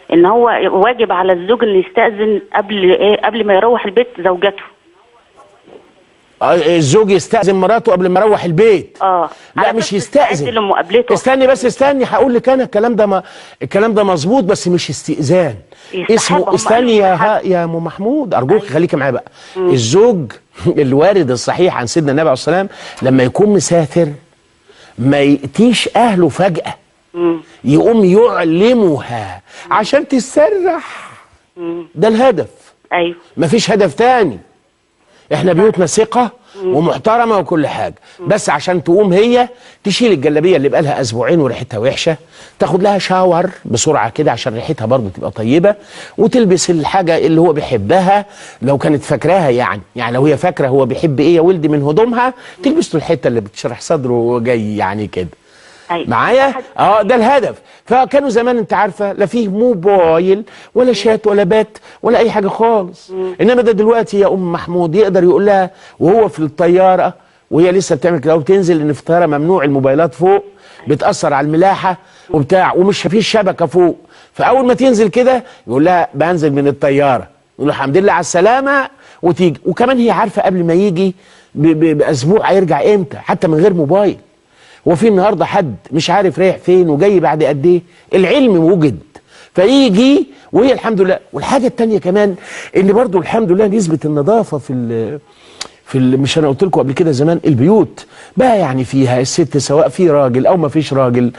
ان هو واجب على الزوج انه يستاذن قبل ايه قبل ما يروح البيت زوجته آه، الزوج يستأذن مراته قبل ما يروح البيت اه لا على مش أساس يستأذن يستعد لمقابلته استني بس استني هقول لك انا الكلام ده ما الكلام ده مظبوط بس مش استئذان يستحب، اسمه هم استني يا قالوا ها يا ام محمود ارجوك خليكي معايا بقى الزوج الوارد الصحيح عن سيدنا النبي عليه الصلاه والسلام لما يكون مسافر ما ياتيش اهله فجاه يقوم يعلمها عشان تسرح ده الهدف ايوه مفيش هدف تاني احنا بيوتنا ثقة ومحترمة وكل حاجة بس عشان تقوم هي تشيل الجلابية اللي بقالها اسبوعين وريحتها وحشة تاخد لها شاور بسرعة كده عشان ريحتها برضه تبقى طيبة وتلبس الحاجة اللي هو بيحبها لو كانت فاكراها يعني يعني لو هي فاكرة هو بيحب ايه يا ولدي من هدومها تلبس له الحتة اللي بتشرح صدره وهو جاي يعني كده ايوه معايا اه ده الهدف فكانوا زمان انت عارفه لا فيه موبايل ولا شات ولا بات ولا اي حاجه خالص انما ده دلوقتي يا ام محمود يقدر يقول لها وهو في الطياره وهي لسه بتعمل كده وتنزل ان في الطياره ممنوع الموبايلات فوق بتاثر على الملاحه وبتاع ومش فيش شبكه فوق فاول ما تنزل كده يقول لها بنزل من الطياره يقول له الحمد لله على السلامه وتيجي وكمان هي عارفه قبل ما يجي ب- ب- باسبوع هيرجع امتى حتى من غير موبايل هو في النهارده حد مش عارف رايح فين وجاي بعد قد ايه العلم وجد فيجي وهي الحمد لله والحاجه التانية كمان ان برضو الحمد لله نسبه النظافه في ال في ال مش انا قلت لكم قبل كده زمان البيوت بقى يعني فيها الست سواء في راجل او ما فيش راجل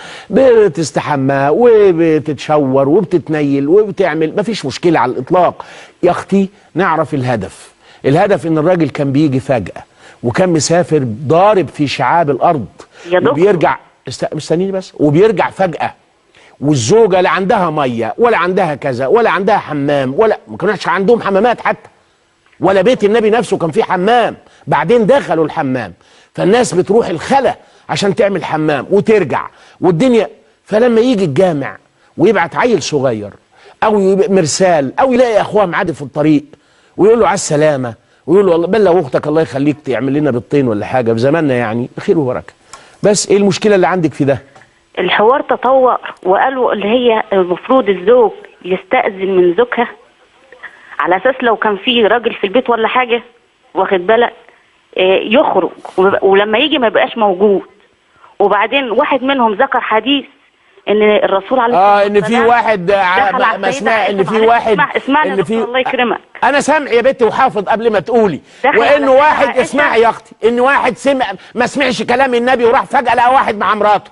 بتستحمى وبتتشور وبتتنيل وبتعمل ما فيش مشكله على الاطلاق يا اختي نعرف الهدف الهدف ان الراجل كان بيجي فجاه وكان مسافر ضارب في شعاب الارض يا دكتور. وبيرجع است... مستنيني بس وبيرجع فجاه والزوجه لا عندها ميه ولا عندها كذا ولا عندها حمام ولا ما كانش عندهم حمامات حتى ولا بيت النبي نفسه كان فيه حمام بعدين دخلوا الحمام فالناس بتروح الخلا عشان تعمل حمام وترجع والدنيا فلما يجي الجامع ويبعت عيل صغير او يبقى مرسال او يلاقي اخوه معادي في الطريق ويقول له على السلامه ويقول له والله بلغ اختك الله يخليك تعمل لنا بيضتين ولا حاجه في زماننا يعني بخير وبركه بس ايه المشكله اللي عندك في ده الحوار تطور وقالوا اللي هي المفروض الزوج يستأذن من زوجها على اساس لو كان في راجل في البيت ولا حاجه واخد بالك آه، يخرج وب- ولما يجي ما يبقاش موجود وبعدين واحد منهم ذكر حديث ان الرسول عليه اه الصلاة ان في والسلام واحد ع- دخل ما- على ما السيدة اسمع ان عائشة في معلش، واحد اسمع اسمعني ان يا في دكتور، الله يكرمك انا سامع يا بنتي وحافظ قبل ما تقولي دخل على وانه السيدة واحد عائشة. اسمعي يا اختي ان واحد سمع ما سمعش كلام النبي وراح فجاه لقى واحد مع مراته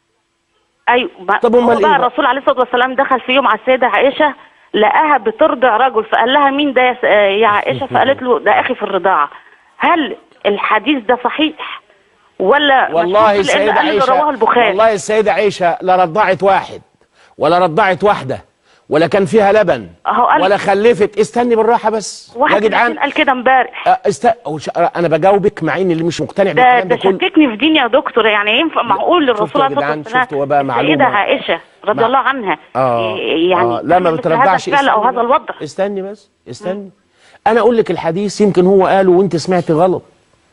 ايوه ما- طب هو أمال إيه بقى بقى؟ الرسول عليه الصلاه والسلام دخل في يوم على السيده عائشه لقاها بترضع رجل فقال لها مين ده يا س- آه يا عائشه فقالت له ده اخي في الرضاعه هل الحديث ده صحيح ولا والله مشهور؟ لأن السيده قال اللي عائشه رواه البخاري والله السيده عائشه لا رضعت واحد ولا رضعت واحده ولا كان فيها لبن أهو قال- ولا خلفت استني بالراحه بس يا واحد جدعان الاثنين قال كده امبارح أه، است... أو ش... انا بجاوبك مع اني اللي مش مقتنع ده بالكلام ده ده كله شككني في دين يا دكتور يعني ينفع معقول شفتوا للرسول يا عليه الصلاه جدعان؟ والسلام شفتوا بقى معلومة؟ السيده عائشه رضي مع- الله عنها اه يعني آه. لا ما مثل بترضعش هذا الفعل او استني هذا بس. الوضع استني بس استني انا اقول لك الحديث يمكن هو قاله وانت سمعت غلط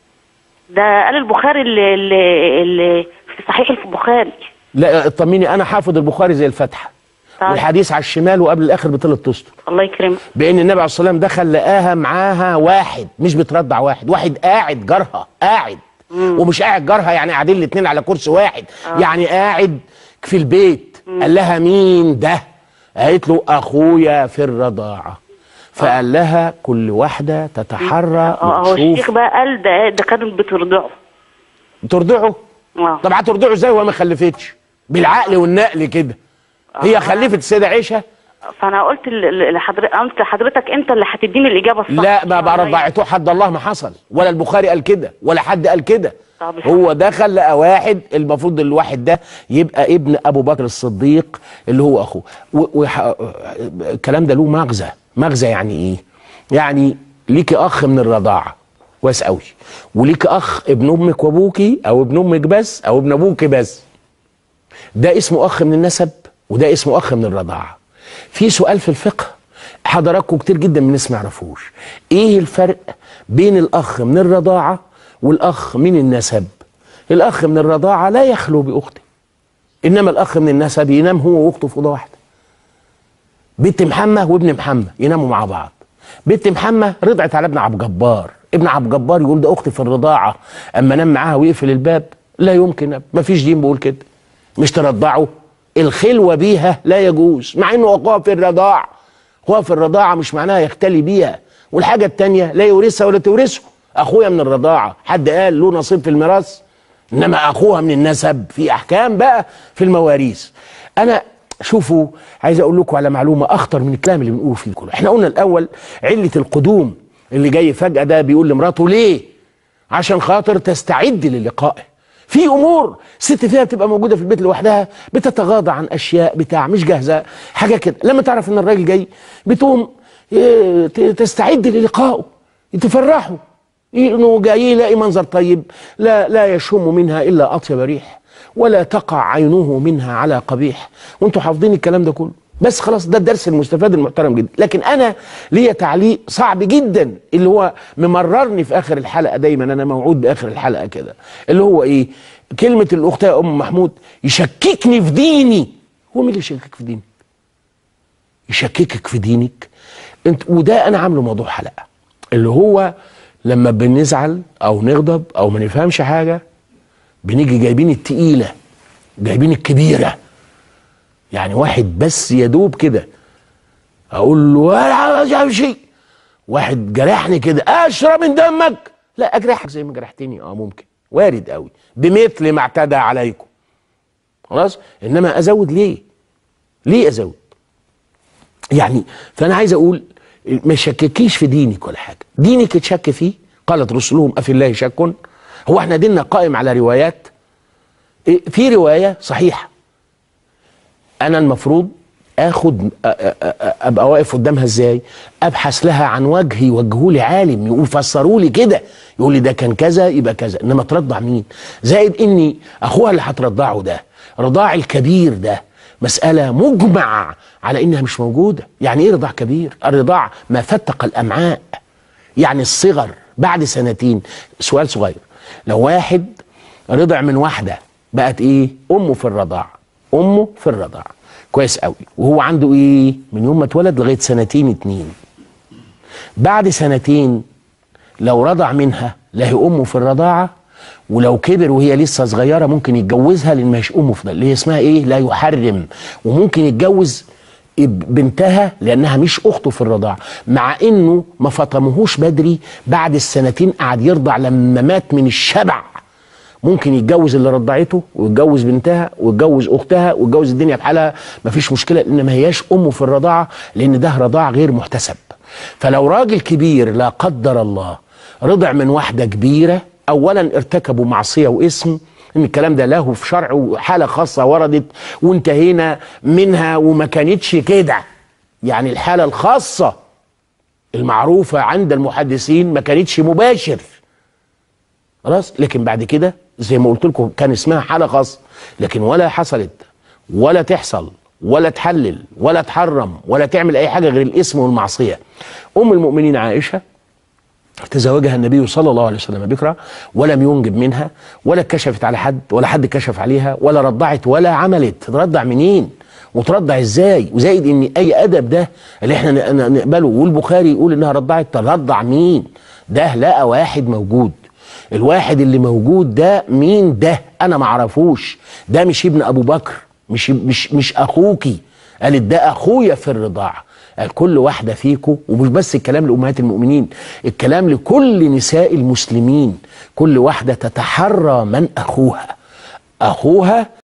ده قال البخاري اللي, اللي, اللي في صحيح البخاري لا اطمني انا حافظ البخاري زي الفتحه طيب. والحديث على الشمال وقبل الاخر بثلاث اسطر الله يكرمك بان النبي عليه الصلاه والسلام دخل لقاها معاها واحد مش بترضع واحد واحد قاعد جارها قاعد ومش قاعد جارها يعني قاعدين الاثنين على كرسي واحد يعني قاعد في البيت قال لها مين ده قالت له اخويا في الرضاعه فقال لها كل واحده تتحرى اه هو الشيخ وتشوف بقى قال ده ده كانت بترضعه ترضعه اه طب هترضعه ازاي وهي ما خلفتش بالعقل والنقل كده هي خلفت السيده عائشه فانا قلت ل- ل- لحضرتك قلت لحضرتك انت اللي هتديني الاجابه الصح لا ما الله برضعته حد الله ما حصل ولا البخاري قال كده ولا حد قال كده طب الحمد هو دخل لقى واحد المفروض الواحد ده يبقى ابن ابو بكر الصديق اللي هو اخوه و- وح- الكلام ده له مغزى مغزى يعني ايه يعني ليكي اخ من الرضاعه كويس قوي وليكي اخ ابن امك وابوكي او ابن امك بس او ابن ابوك بس ده اسمه اخ من النسب وده اسمه اخ من الرضاعه في سؤال في الفقه حضراتكم كتير جدا من الناس ما يعرفوش ايه الفرق بين الاخ من الرضاعه والاخ من النسب الاخ من الرضاعه لا يخلو باخته انما الاخ من النسب ينام هو واخته في اوضه واحده بنت محمد وابن محمد يناموا مع بعض بنت محمد رضعت على ابن عبد جبار ابن عبد جبار يقول ده اختي في الرضاعه اما نام معاها ويقفل الباب لا يمكن ما فيش دين بيقول كده مش ترضعه الخلوه بيها لا يجوز مع انه اخوها في الرضاع اخوها في الرضاعه مش معناها يختلي بيها والحاجه التانيه لا يورثها ولا تورثه اخويا من الرضاعه حد قال له نصيب في الميراث انما اخوها من النسب في احكام بقى في المواريث انا شوفوا عايز اقول لكم على معلومه اخطر من الكلام اللي بنقوله فيه كله احنا قلنا الاول عله القدوم اللي جاي فجاه ده بيقول لمراته ليه عشان خاطر تستعد للقائه في امور ست فيها بتبقى موجوده في البيت لوحدها بتتغاضى عن اشياء بتاع مش جاهزه حاجه كده لما تعرف ان الراجل جاي بتقوم إيه، ت- تستعد للقائه تفرحه انه جاي يلاقي منظر طيب لا لا يشم منها الا اطيب ريح ولا تقع عينه منها على قبيح وانتوا حافظين الكلام ده كله بس خلاص ده الدرس المستفاد المحترم جدا لكن انا ليا تعليق صعب جدا اللي هو ممررني في اخر الحلقه دايما انا موعود باخر الحلقه كده اللي هو ايه كلمه الاخت يا ام محمود يشككني في ديني هو مين اللي يشكك في ديني يشككك في دينك انت وده انا عامله موضوع حلقه اللي هو لما بنزعل او نغضب او ما نفهمش حاجه بنيجي جايبين التقيله جايبين الكبيره يعني واحد بس يدوب كده اقول له ولا مش عارف شيء واحد جرحني كده اشرب من دمك لا اجرحك زي ما جرحتني اه ممكن وارد قوي بمثل ما اعتدى عليكم خلاص انما ازود ليه ليه ازود يعني فانا عايز اقول ما يشككيش في دينك ولا حاجه دينك تشك فيه قالت رسلهم افي الله شك هو احنا ديننا قائم على روايات إيه، في روايه صحيحه انا المفروض اخد أ- أ- أ- ابقى واقف قدامها ازاي ابحث لها عن وجه يوجهوا لي عالم يقول فسروا لي كده يقول لي ده كان كذا يبقى كذا انما ترضع مين زائد اني اخوها اللي هترضعه ده رضاع الكبير ده مسألة مجمع على انها مش موجودة يعني ايه رضاع كبير الرضاع ما فتق الامعاء يعني الصغر بعد سنتين سؤال صغير لو واحد رضع من واحدة بقت ايه امه في الرضاع امه في الرضاع كويس قوي وهو عنده ايه من يوم ما اتولد لغايه سنتين اتنين بعد سنتين لو رضع منها لا هي امه في الرضاعه ولو كبر وهي لسه صغيره ممكن يتجوزها لان مش امه في اللي هي اسمها ايه لا يحرم وممكن يتجوز اب- بنتها لانها مش اخته في الرضاعه مع انه ما فطمهوش بدري بعد السنتين قعد يرضع لما مات من الشبع ممكن يتجوز اللي رضعته ويتجوز بنتها ويتجوز اختها ويتجوز الدنيا بحالها مفيش مشكله لان ما هياش امه في الرضاعه لان ده رضاع غير محتسب فلو راجل كبير لا قدر الله رضع من واحده كبيره اولا ارتكبوا معصيه واسم ان الكلام ده له في شرع وحاله خاصه وردت وانتهينا منها وما كانتش كده يعني الحاله الخاصه المعروفه عند المحدثين ما كانتش مباشر خلاص لكن بعد كده زي ما قلت لكم كان اسمها حاله خاصه لكن ولا حصلت ولا تحصل ولا تحلل ولا تحرم ولا تعمل اي حاجه غير الاسم والمعصيه ام المؤمنين عائشه تزوجها النبي صلى الله عليه وسلم بكرة ولم ينجب منها ولا كشفت على حد ولا حد كشف عليها ولا رضعت ولا عملت ترضع منين وترضع ازاي وزائد ان اي ادب ده اللي احنا ن- ن- نقبله والبخاري يقول انها رضعت ترضع مين ده لقى واحد موجود الواحد اللي موجود ده مين ده انا معرفوش ده مش ابن ابو بكر مش مش مش اخوكي قالت ده اخويا في الرضاعه قال كل واحده فيكم ومش بس الكلام لامهات المؤمنين الكلام لكل نساء المسلمين كل واحده تتحرى من اخوها اخوها